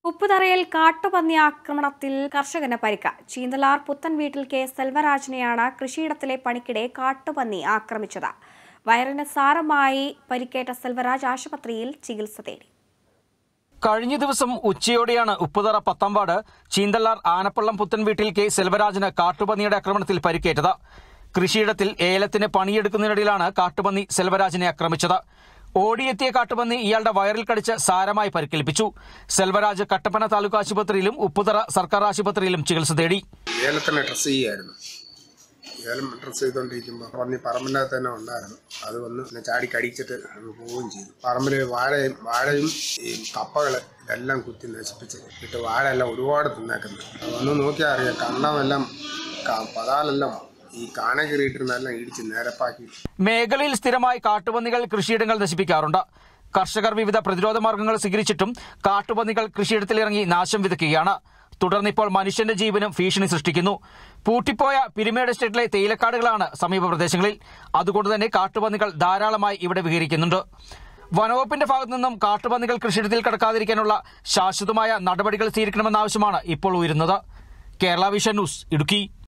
ഉപ്പുതറയിൽ കാട്ടുപന്നി ആക്രമണത്തിൽ കർഷകന് പരിക്ക് ചീന്തലാർ പുത്തൻ വീട്ടിൽ കെ സെൽവരാജിനെയാണ് കൃഷിയിടത്തിലെ പണിക്കിടെ കാട്ടുപന്നി ആക്രമിച്ചത് വയറിന് സാരമായി പരിക്കേറ്റ സെൽവരാജ് ആശുപത്രിയിൽ ചികിത്സ തേടി കഴിഞ്ഞ ദിവസം ഉച്ചയോടെയാണ് ഉപ്പുതറ പത്തമ്പാട് ചീന്തല്ലാർ ആനപ്പള്ളം പുത്തൻ വീട്ടിൽ കെ സെൽവരാജന് കാട്ടുപന്നിയുടെ ആക്രമണത്തിൽ പരിക്കേറ്റത് കൃഷിയിടത്തിൽ ഏലത്തിന് പണിയെടുക്കുന്നതിനിടയിലാണ് കാട്ടുപന്നി സെൽവരാജിനെ ആക്രമിച്ചത് ഓടിയെത്തിയ കാട്ടുപന്നി ഇയാളുടെ വയറിൽ കടിച്ച് സാരമായി പരിക്കേൽപ്പിച്ചു സെൽവരാജ് കട്ടപ്പന താലൂക്ക് ആശുപത്രിയിലും ഉപ്പുതറ സർക്കാർ ആശുപത്രിയിലും ചികിത്സ തേടി ഏലത്തിനെ ഡ്രസ്സ് ചെയ്യുമായിരുന്നു ഏലം ഡ്രസ്സ് ചെയ്തുകൊണ്ടിരിക്കുമ്പോൾ പന്നി പറമ്പിനകത്ത് തന്നെ ഉണ്ടായിരുന്നു അത് വന്ന് പിന്നെ ചാടി കടിച്ചിട്ട് അങ്ങ് പോവുകയും ചെയ്തു പറമ്പിൽ വാഴയും വാഴയും ഈ കപ്പകൾ ഇതെല്ലാം കുത്തി നശിപ്പിച്ച് ഇട്ട് വാഴയെല്ലാം ഒരുപാട് തിന്നേക്കുന്നു അത് വന്ന് നോക്കിയാൽ അറിയാം കണ്ണമെല്ലാം ക- പതാലെല്ലാം ഈ കാന കീറിയിട്ടിരുന്നെല്ലാം ഇടിച്ച് നിരപ്പാക്കി മേഖലയിൽ സ്ഥിരമായി കാട്ടുപന്നികൾ കൃഷിയിടങ്ങൾ നശിപ്പിക്കാറുണ്ട് കർഷകർ വിവിധ പ്രതിരോധ മാർഗങ്ങൾ സ്വീകരിച്ചിട്ടും കാട്ടുപന്നികൾ കൃഷിയിടത്തിലിറങ്ങി നാശം വിതയ്ക്കുകയാണ് തുടർന്ന് ഇപ്പോൾ മനുഷ്യന്റെ ജീവനും ഭീഷണി സൃഷ്ടിക്കുന്നു പൂട്ടിപ്പോയ പിരിമേട് എസ്റ്റേറ്റിലെ തേയിലക്കാടുകളാണ് സമീപ പ്രദേശങ്ങളിൽ അതുകൊണ്ട് തന്നെ കാട്ടുപന്നികൾ ധാരാളമായി ഇവിടെ വിഹരിക്കുന്നുണ്ട് വനവകുപ്പിന്റെ ഭാഗത്തു നിന്നും കാട്ടുപന്നികൾ കൃഷിയിടത്തിൽ കടക്കാതിരിക്കാനുള്ള ശാശ്വതമായ നടപടികൾ സ്വീകരിക്കണമെന്ന ആവശ്യമാണ് ഇപ്പോൾ ഉയരുന്നത് കേരള വിഷൻ ന്യൂസ് ഇടുക്കി